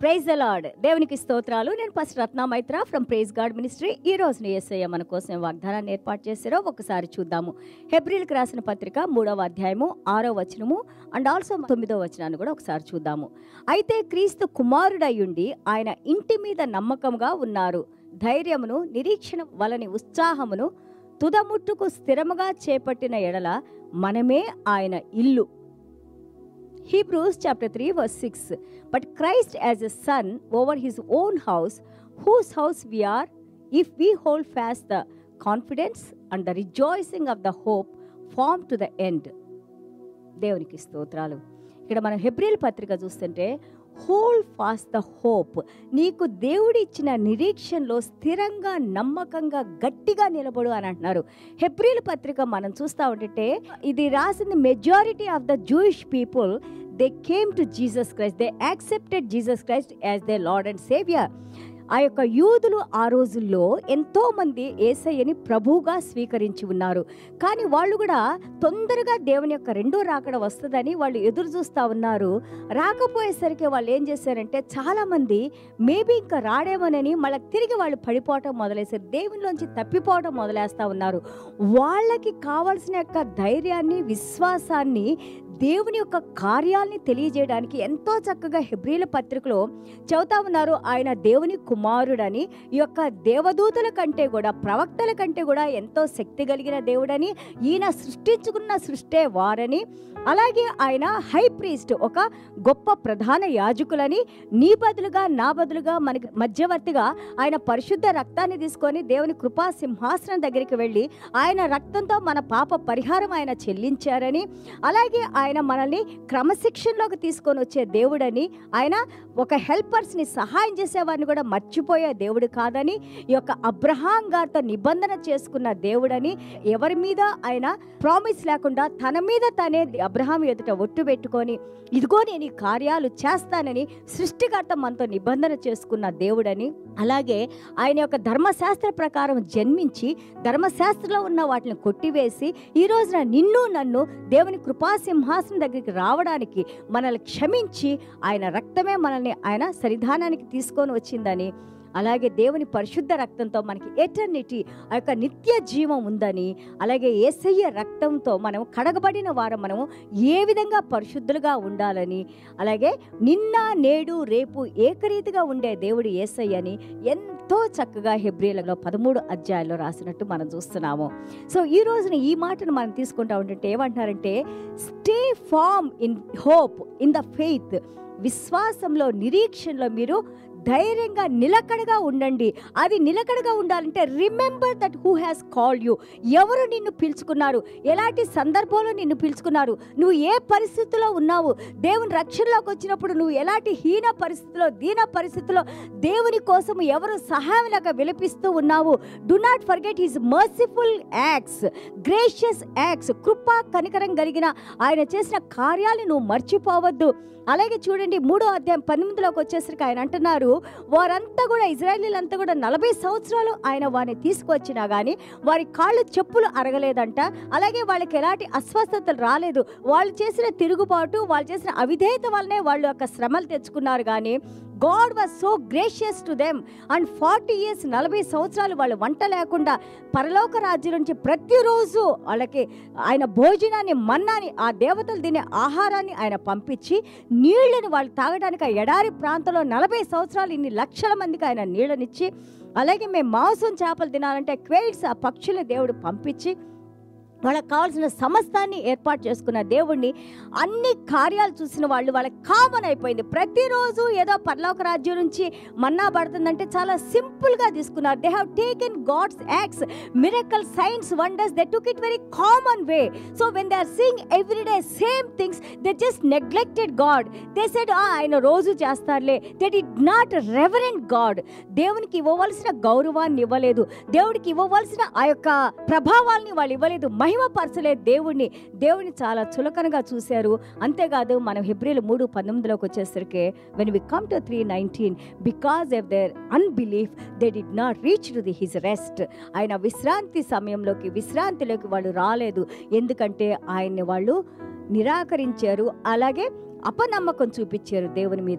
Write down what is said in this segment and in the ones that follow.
Praise the lord దేవునికి స్తోత్రాలు నేను first Ratna Maitra from praise God ministry ఈ రోజున యేసయ్య మన కోసం వాగ్దానాన్ని ఏర్పాటు చేశారో ఒకసారి చూద్దాము హెబ్రిల్కి రాసిన పత్రిక మూడవ అధ్యాయము ఆరో వచనము అండ్ ఆల్సో తొమ్మిదో వచనాన్ని కూడా ఒకసారి చూద్దాము అయితే క్రీస్తు కుమారుడయ్యుండి ఆయన ఇంటి మీద నమ్మకంగా ఉన్నారు ధైర్యమును నిరీక్షణ వలని ఉత్సాహమును తుదముట్టుకు స్థిరముగా చేపట్టిన ఎడల మనమే ఆయన ఇల్లు Hebrews chapter 3 verse 6 But Christ as a son over his own house, whose house we are, if we hold fast the confidence and the rejoicing of the hope formed to the end. దేవునికి స్తోత్రాలు ఇక్కడ మనం హెబ్రిల్ పత్రిక చూస్తుంటే whole fast the hope నీకు దేవుడి ఇచ్చిన నిరీక్షణలో స్థిరంగా నమ్మకంగా గట్టిగా నిలబడు అని అంటున్నారు హెబ్రిల్ పత్రిక మనం చూస్తూ ఉంటే ఇది రాసింది majority of the Jewish people they came to Jesus Christ they accepted Jesus Christ as the lord and saviour ఆ యొక్క యూదులు ఆ రోజుల్లో ఎంతో మంది ఏసయ్యని ప్రభువుగా స్వీకరించి ఉన్నారు కానీ వాళ్ళు కూడా తొందరగా దేవుని యొక్క రెండో రాకడ వస్తుందని వాళ్ళు ఎదురు చూస్తూ ఉన్నారు రాకపోయేసరికి వాళ్ళు ఏం చేశారంటే చాలామంది మేబీ ఇంకా రాడేమోనని మళ్ళీ తిరిగి వాళ్ళు పడిపోవటం మొదలేశారు దేవునిలోంచి తప్పిపోవటం మొదలేస్తూ ఉన్నారు వాళ్ళకి కావాల్సిన యొక్క ధైర్యాన్ని విశ్వాసాన్ని దేవుని యొక్క కార్యాల్ని తెలియజేయడానికి ఎంతో చక్కగా హెబ్రిల పత్రికలో చెబుతా ఉన్నారు ఆయన దేవుని కుమారుడని ఈ యొక్క దేవదూతల కంటే కూడా ప్రవక్తల కంటే కూడా ఎంతో శక్తి కలిగిన దేవుడని ఈయన సృష్టించుకున్న సృష్టే వారని అలాగే ఆయన హై ప్రీస్ట్ ఒక గొప్ప ప్రధాన యాజకులని నీ బదులుగా నా బదులుగా మనకి మధ్యవర్తిగా ఆయన పరిశుద్ధ రక్తాన్ని తీసుకొని దేవుని కృపా సింహాసనం దగ్గరికి వెళ్ళి ఆయన రక్తంతో మన పాప పరిహారం ఆయన చెల్లించారని అలాగే ఆయన మనల్ని క్రమశిక్షణలోకి తీసుకొని వచ్చే దేవుడని ఆయన ఒక హెల్పర్స్ని సహాయం చేసేవారిని కూడా మర్చిపోయే దేవుడు కాదని ఈ యొక్క అబ్రహాం గారితో నిబంధన చేసుకున్న దేవుడని ఎవరి మీద ఆయన ప్రామిస్ లేకుండా తన మీద తనే అబ్రహాం ఎదుట ఒట్టు పెట్టుకొని ఇదిగో నేను ఈ కార్యాలు చేస్తానని సృష్టికర్త మనతో నిబంధన చేసుకున్న దేవుడని అలాగే ఆయన యొక్క ధర్మశాస్త్ర ప్రకారం జన్మించి ధర్మశాస్త్రంలో ఉన్న వాటిని కొట్టివేసి ఈ రోజున నిన్ను నన్ను దేవుని కృపా సింహాసనం దగ్గరికి రావడానికి మనల్ని క్షమించి ఆయన రక్తమే మనల్ని ఆయన సరిధానానికి తీసుకొని వచ్చిందని అలాగే దేవుని పరిశుద్ధ రక్తంతో మనకి ఎటర్నిటీ ఆ యొక్క నిత్య జీవం ఉందని అలాగే ఏసయ్య రక్తంతో మనం కడగబడిన వారం మనము ఏ విధంగా పరిశుద్ధులుగా ఉండాలని అలాగే నిన్న నేడు రేపు ఏకరీతిగా ఉండే దేవుడు ఏసయ్య అని ఎంతో చక్కగా హెబ్రిలలో పదమూడు అధ్యాయాల్లో రాసినట్టు మనం చూస్తున్నాము సో ఈ రోజున ఈ మాటను మనం తీసుకుంటా ఉంటుంటే ఏమంటున్నారంటే stay firm in hope in the faith విశ్వాసంలో నిరీక్షణలో మీరు ధైర్యంగా నిలకడగా ఉండండి అది నిలకడగా ఉండాలంటే remember that who has called you ఎవరు నిన్ను పిలుచుకున్నారు ఎలాంటి సందర్భంలో నిన్ను పిలుచుకున్నారు నువ్వు ఏ పరిస్థితిలో ఉన్నావు దేవుని రక్షణలోకి వచ్చినప్పుడు నువ్వు ఎలాంటి హీన పరిస్థితిలో దీన పరిస్థితిలో దేవుని కోసం ఎవరు సహాయం లేక విలపిస్తూ ఉన్నావు do not forget his merciful acts gracious acts కృపా కనికరం కలిగిన ఆయన చేసిన కార్యాలు నువ్వు మర్చిపోవద్దు అలాగే చూడండి మూడో అధ్యాయం పంతొమ్మిదిలోకి వచ్చేసరికి ఆయన అంటున్నారు వారంతా కూడా ఇజ్రాయలీలంతా కూడా నలభై సంవత్సరాలు ఆయన వారిని తీసుకొచ్చినా కానీ వారి కాళ్ళు చెప్పులు అరగలేదంట అలాగే వాళ్ళకి ఎలాంటి అస్వస్థతలు రాలేదు వాళ్ళు చేసిన తిరుగుబాటు వాళ్ళు చేసిన అవిధేయత వల్లనే వాళ్ళు యొక్క శ్రమలు తెచ్చుకున్నారు కానీ God was so gracious to them and forty years నలభై సంవత్సరాలు వాళ్ళు వంట లేకుండా పరలోక రాజ్యం నుంచి ప్రతిరోజు వాళ్ళకి ఆయన భోజనాన్ని మన్నాని ఆ దేవతలు తినే ఆహారాన్ని ఆయన పంపించి నీళ్లను వాళ్ళు తాగడానికి ఆ ఎడారి ప్రాంతంలో నలభై సంవత్సరాలు ఇన్ని లక్షల మందికి ఆయన నీళ్ళనిచ్చి అలాగే మేము మాంసం చేపలు తినాలంటే క్వేట్స్ ఆ పక్షుల దేవుడు పంపించి వాళ్ళకి కావాల్సిన సమస్తాన్ని ఏర్పాటు చేసుకున్న దేవుణ్ణి అన్ని కార్యాలు చూసిన వాళ్ళు వాళ్ళకి కామన్ అయిపోయింది ప్రతిరోజు ఏదో పర్లోక రాజ్యం నుంచి మన్నా పడుతుందంటే చాలా సింపుల్గా తీసుకున్నారు they have taken God's acts miracle signs wonders they took it very common way so when they are seeing every day same things they just neglected God they said ఆయన రోజు చేస్తారులే they did not reverent God దేవునికి ఇవ్వవలసిన గౌరవాన్ని ఇవ్వలేదు దేవుడికి ఇవ్వవలసిన ఆ యొక్క ప్రభావాల్ని వాళ్ళు ఇవ్వలేదు మహిమపరచలేదు దేవుణ్ణి దేవుని చాలా చులకనగా చూశారు అంతేకాదు మనం హెబ్రిల్ మూడు పంతొమ్మిదిలోకి వచ్చేసరికి when we come to three nineteen because of their unbelief they did not reach to the his rest ఆయన విశ్రాంతి సమయంలోకి విశ్రాంతిలోకి వాళ్ళు రాలేదు ఎందుకంటే ఆయన్ని వాళ్ళు నిరాకరించారు అలాగే అపనమ్మకం చూపించారు దేవుని మీద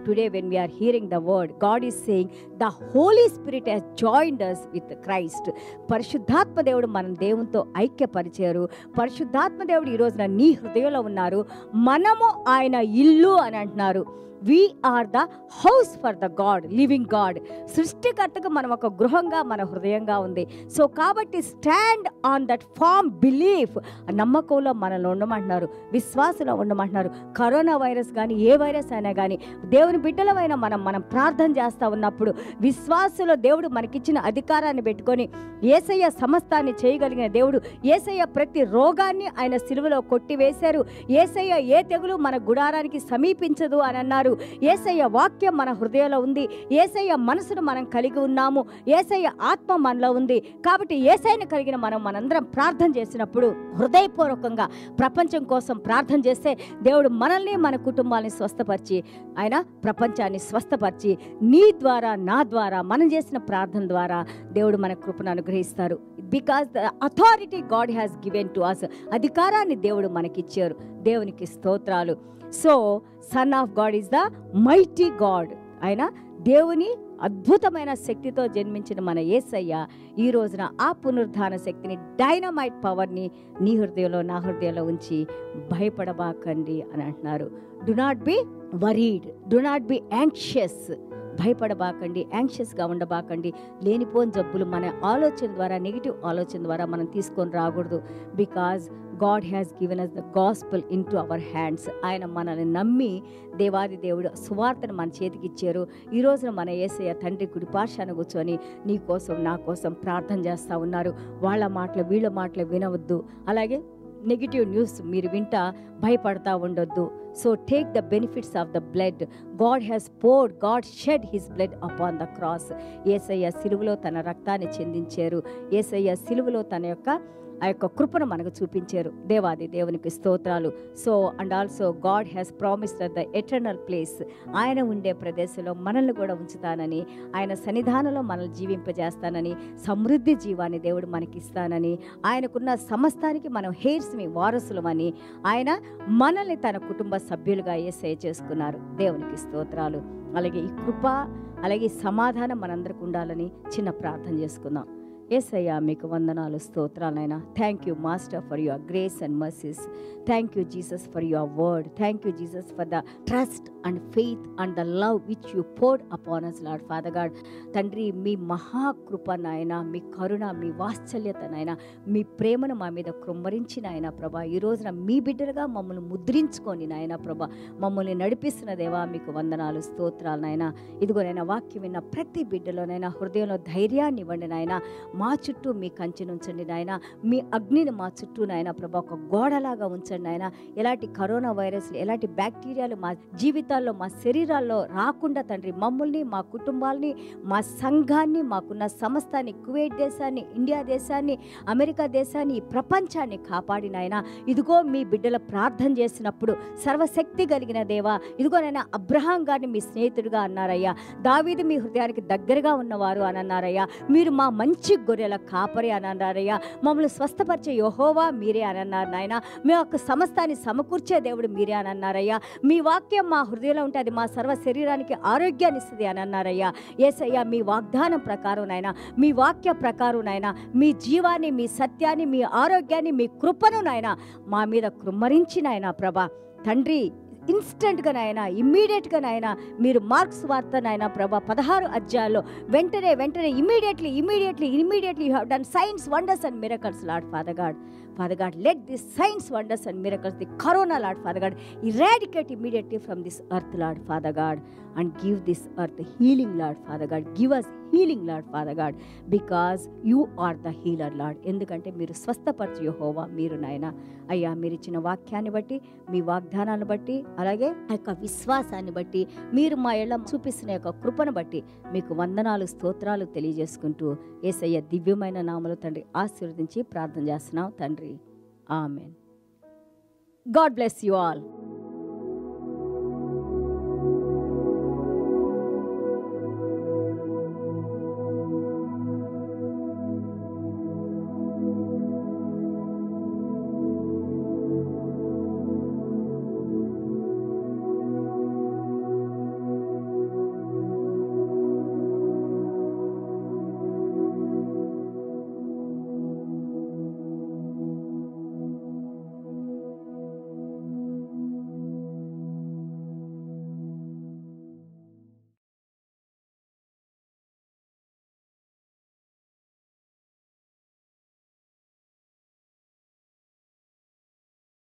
today when we are hearing the word God is saying the holy spirit he's joined us with Christ పరిశుద్ధాత్మ దేవుడు మనం దేవునితో ఐక్యపరిచారు పరిశుద్ధాత్మ దేవుడు ఈ రోజున నీ హృదయంలో ఉన్నారు మనము ఆయన ఇల్లు అని అంటున్నారు we are the house for the God living God సృష్టికర్తకు మనం ఒక గృహంగా మన హృదయంగా ఉంది సో కాబట్టి stand on that firm belief నమ్మకంలో మనల్ని ఉండమంటున్నారు విశ్వాసంలో ఉండమంటున్నారు కరోనా వైరస్ కానీ ఏ వైరస్ అయినా కానీ దేవుని బిడ్డలమైన మనం మనం ప్రార్థన చేస్తూ ఉన్నప్పుడు విశ్వాసంలో దేవుడు మనకిచ్చిన అధికారాన్ని పెట్టుకొని ఏసయ్య సమస్తాన్ని చేయగలిగిన దేవుడు ఏసయ్య ప్రతి రోగాన్ని ఆయన సిలువలో కొట్టివేశారు ఏసయ్య ఏ తెగులు మన గుడారానికి సమీపించదు అని అన్నారు ఏసయ్య వాక్యం మన హృదయంలో ఉంది ఏసయ్య మనసును మనం కలిగి ఉన్నాము ఏసయ్య ఆత్మ మనలో ఉంది కాబట్టి ఏసైని కలిగిన మనం మనందరం ప్రార్థన చేసినప్పుడు హృదయపూర్వకంగా ప్రపంచం కోసం ప్రార్థన చేస్తే దేవుడు మనల్ని మన కుటుంబాన్ని స్వస్థపరిచి ఆయన ప్రపంచాన్ని స్వస్థపరిచి నీ ద్వారా నా ద్వారా మనం చేసిన ప్రార్థన ద్వారా దేవుడు మన కృపను అనుగ్రహిస్తారు because the authority God has given to us అధికారాన్ని దేవుడు మనకిచ్చారు దేవునికి స్తోత్రాలు so son of God is the mighty God ఆయన దేవుని అద్భుతమైన శక్తితో జన్మించిన మన యేసయ్య ఈ రోజున ఆ పునరుద్ధాన శక్తిని డైనమైట్ పవర్ని నీ హృదయంలో నా హృదయంలో ఉంచి భయపడబాకండి అని అంటున్నారు do not be worried do not be anxious భయపడబాకండి యాంక్షియస్గా ఉండబాకండి లేనిపోని జబ్బులు మన ఆలోచన ద్వారా నెగిటివ్ ఆలోచన ద్వారా మనం తీసుకొని రాకూడదు because God has given us the gospel into our hands ఆయన మనల్ని నమ్మి దేవాది దేవుడు సువార్తను మన చేతికి ఇచ్చారు ఈ రోజున మన ఏసయ్య తండ్రి గుడిపార్శాన కూర్చొని నీ కోసం నా కోసం ప్రార్థన చేస్తూ ఉన్నారు వాళ్ళ మాటలు వీళ్ళ మాటలు వినవద్దు అలాగే నెగిటివ్ న్యూస్ మీరు వింటా భయపడతా ఉండొద్దు so take the benefits of the blood God has poured God shed his blood upon the cross Yesayya సిలువలో తన రక్తాన్ని చెందించారు ఏసయ్య సిలువలో తన యొక్క ఆ యొక్క కృపను మనకు చూపించారు దేవాది దేవునికి స్తోత్రాలు so and also God has promised the eternal place ఆయన ఉండే ప్రదేశంలో మనల్ని కూడా ఉంచుతానని ఆయన సన్నిధానంలో మనల్ని జీవింపజేస్తానని సమృద్ధి జీవాన్ని దేవుడు మనకిస్తానని ఆయనకున్న సమస్తానికి మనం హెయిర్స్మి వారసులమని ఆయన మనల్ని తన కుటుంబ సభ్యులుగా ఏసే చేసుకున్నారు దేవునికి స్తోత్రాలు అలాగే ఈ కృప అలాగే ఈ సమాధానం మనందరికి ఉండాలని చిన్న ప్రార్థన చేసుకుందాం ఏసయ్యా మీకు వందనాలు స్తోత్రాలైనా thank you master for your grace and mercies thank you Jesus for your word thank you Jesus for the trust and faith and the love which you poured upon us Lord Father God తండ్రి మీ మహాకృప నాయన మీ కరుణ మీ వాత్సల్యత నాయన మీ ప్రేమను మా మీద కృమ్మరించిన ఆయన ప్రభా ఈ రోజున మీ బిడ్డలుగా మమ్మల్ని ముద్రించుకొని నాయన ప్రభా మమ్మల్ని నడిపిస్తున్న దేవా మీకు వందనాలు స్తోత్రాలు నాయన ఇదిగోనైనా వాక్యం విన్న ప్రతి బిడ్డలోనైనా హృదయంలో ధైర్యాన్ని ఇవ్వండి నాయన మా చుట్టూ మీ కంచెను ఉంచండి నాయన మీ అగ్నిని మా చుట్టూ నాయన ప్రభా ఒక గోడలాగా ఉంచండి నాయన ఎలాంటి కరోనా వైరస్లు ఎలాంటి బ్యాక్టీరియాలు మా జీవితాల్లో మా శరీరాల్లో రాకుండా తండ్రి మమ్మల్ని మా కుటుంబాల్ని మా సంఘాన్ని మాకున్న సమస్తాన్ని కువైట్ దేశాన్ని ఇండియా దేశాన్ని అమెరికా దేశాన్ని ఈ ప్రపంచాన్ని కాపాడి నాయన ఇదిగో మీ బిడ్డల ప్రార్థన చేసినప్పుడు సర్వశక్తి కలిగిన దేవా ఇదిగోనైనా అబ్రహాం గారిని మీ స్నేహితుడిగా అన్నారయ్యా దావీది మీ హృదయానికి దగ్గరగా ఉన్నవారు అని అన్నారయ్యా మీరు మా మంచి గొర్రెల కాపరి అని అన్నారయ్యా మమ్మల్ని స్వస్థపరిచే యహోవా మీరే అని అన్నారు నాయన మీ యొక్క సమస్తాన్ని సమకూర్చే దేవుడు మీరే అని అన్నారయ్యా మీ వాక్యం మా హృదయంలో ఉంటే అది మా సర్వ శరీరానికి ఆరోగ్యాన్ని ఇస్తుంది అని అన్నారయ్యా ఏసయ్యా మీ వాగ్దానం ప్రకారం నాయన మీ వాక్య ప్రకారం నాయన మీ జీవాన్ని మీ సత్యాన్ని మీ ఆరోగ్యాన్ని మీ కృపను నాయన మా మీద కృమ్మరించి నాయన ప్రభా తండ్రి ఇన్స్టెంట్గా నాయన ఇమ్మీడియట్గా నాయన మీరు మార్క్స్ వార్త నాయన ప్రభా పదహారు అధ్యాయాల్లో వెంటనే వెంటనే immediately immediately immediately you have done signs wonders and miracles Lord Father God Father God let this signs wonders and miracles the corona Lord Father God eradicate immediately from this earth Lord Father God and give this earth healing Lord Father God give us healing Lord Father God because you are the healer Lord ఎందుకంటే మీరు స్వస్థపరచు యెహోవా మీరు నాయన అయ్యా మీరు ఇచ్చిన వాక్యాన్ని బట్టి మీ వాగ్దానాన్ని బట్టి అలాగే ఆ యొక్క విశ్వాసాన్ని బట్టి మీరు మా ఇళ్ళ చూపిస్తున్న యొక్క కృపను బట్టి మీకు వందనాలు స్తోత్రాలు తెలియజేసుకుంటూ ఏసయ్య దివ్యమైన నామలు తండ్రి ఆశీర్వదించి ప్రార్థన చేస్తున్నాం తండ్రి amen God bless you all